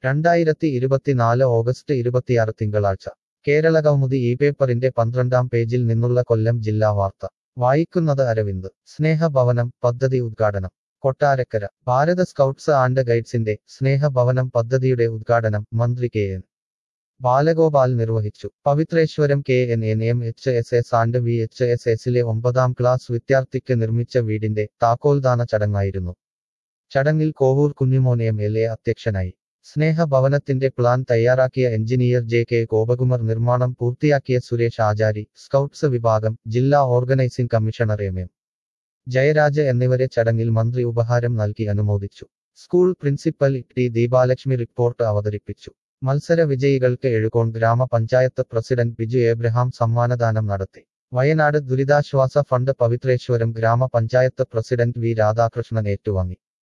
രണ്ടായിരത്തി ഇരുപത്തിനാല് ഓഗസ്റ്റ് ഇരുപത്തിയാറ് തിങ്കളാഴ്ച കേരള കൗമുദി ഈ പേപ്പറിന്റെ പന്ത്രണ്ടാം പേജിൽ നിന്നുള്ള കൊല്ലം ജില്ലാ വാർത്ത വായിക്കുന്നത് അരവിന്ദ് സ്നേഹഭവനം പദ്ധതി ഉദ്ഘാടനം കൊട്ടാരക്കര ഭാരത സ്കൗട്ട്സ് ആൻഡ് ഗൈഡ്സിന്റെ സ്നേഹഭവനം പദ്ധതിയുടെ ഉദ്ഘാടനം മന്ത്രി കെ എൻ ബാലഗോപാൽ നിർവഹിച്ചു Pavithreswaram K N N M H S S and V H S എസിലെ ഒമ്പതാം ക്ലാസ് വിദ്യാർത്ഥിക്ക് നിർമ്മിച്ച വീടിന്റെ താക്കോൽദാന ചടങ്ങായിരുന്നു ചടങ്ങിൽ Kovoor Kunjumon M L A അധ്യക്ഷനായി സ്നേഹഭവനത്തിന്റെ പ്ലാൻ തയ്യാറാക്കിയ എഞ്ചിനീയർ ജെ കെ ഗോപകുമാർ നിർമ്മാണം പൂർത്തിയാക്കിയ സുരേഷ് ആചാരി സ്കൗട്ട്സ് വിഭാഗം ജില്ലാ organising commissioner M M Jayaraj എന്നിവരെ ചടങ്ങിൽ മന്ത്രി ഉപഹാരം നൽകി അനുമോദിച്ചു school principal T Deepalakshmi report അവതരിപ്പിച്ചു മത്സര വിജയികൾക്ക് എഴുകോൺ ഗ്രാമപഞ്ചായത്ത് പ്രസിഡന്റ് ബിജു ഏബ്രഹാം സമ്മാനദാനം നടത്തി വയനാട് ദുരിതാശ്വാസ ഫണ്ട് പവിത്രേശ്വരം ഗ്രാമപഞ്ചായത്ത് പ്രസിഡന്റ് വി രാധാകൃഷ്ണൻ ഏറ്റുവാങ്ങി